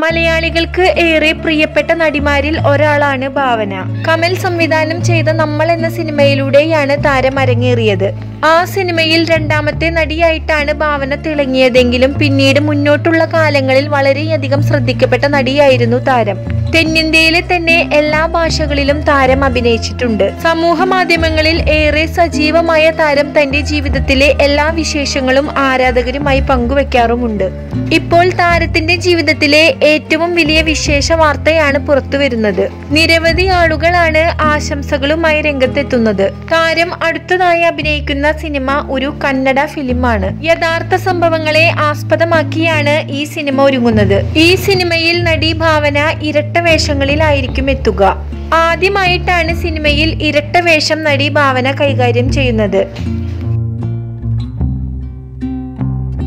മലയാളികൾക്ക് ഏറെ പ്രിയപ്പെട്ട നടിമാരിൽ ഒരാളാണ് ഭാവന കമൽ സംവിധാനം ചെയ്ത നമ്മൾ എന്ന സിനിമയിലൂടെയാണ് താരം അരങ്ങേറിയത് ആ സിനിമയിൽ രണ്ടാമത്തെ നടിയായിട്ടാണ് ഭാവന തിളങ്ങിയതെങ്കിലും പിന്നീട് മുന്നോട്ടുള്ള കാലങ്ങളിൽ വളരെയധികം ശ്രദ്ധിക്കപ്പെട്ട നടിയായിരുന്നു താരം തെന്നിന്ത്യയിലെ തന്നെ എല്ലാ ഭാഷകളിലും താരം അഭിനയിച്ചിട്ടുണ്ട് സമൂഹ മാധ്യമങ്ങളിൽ ഏറെ സജീവമായ താരം തന്റെ ജീവിതത്തിലെ എല്ലാ വിശേഷങ്ങളും ആരാധകരുമായി പങ്കുവെക്കാറുമുണ്ട് ഇപ്പോൾ താരത്തിന്റെ ജീവിതത്തിലെ ഏറ്റവും വലിയ വിശേഷ വാർത്തയാണ് പുറത്തു വരുന്നത് നിരവധി ആളുകളാണ് ആശംസകളുമായി രംഗത്തെത്തുന്നത് താരം അടുത്തതായി അഭിനയിക്കുന്ന സിനിമ ഒരു കന്നഡ ഫിലിമാണ് യഥാർത്ഥ സംഭവങ്ങളെ ആസ്പദമാക്കിയാണ് ഈ സിനിമ ഒരുങ്ങുന്നത് ഈ സിനിമയിൽ നടി ഭാവന ഇരട്ട വേഷങ്ങളിലായിരിക്കും എത്തുക ആദ്യമായിട്ടാണ് സിനിമയിൽ ഇരട്ട വേഷം നടി ഭാവന കൈകാര്യം ചെയ്യുന്നത്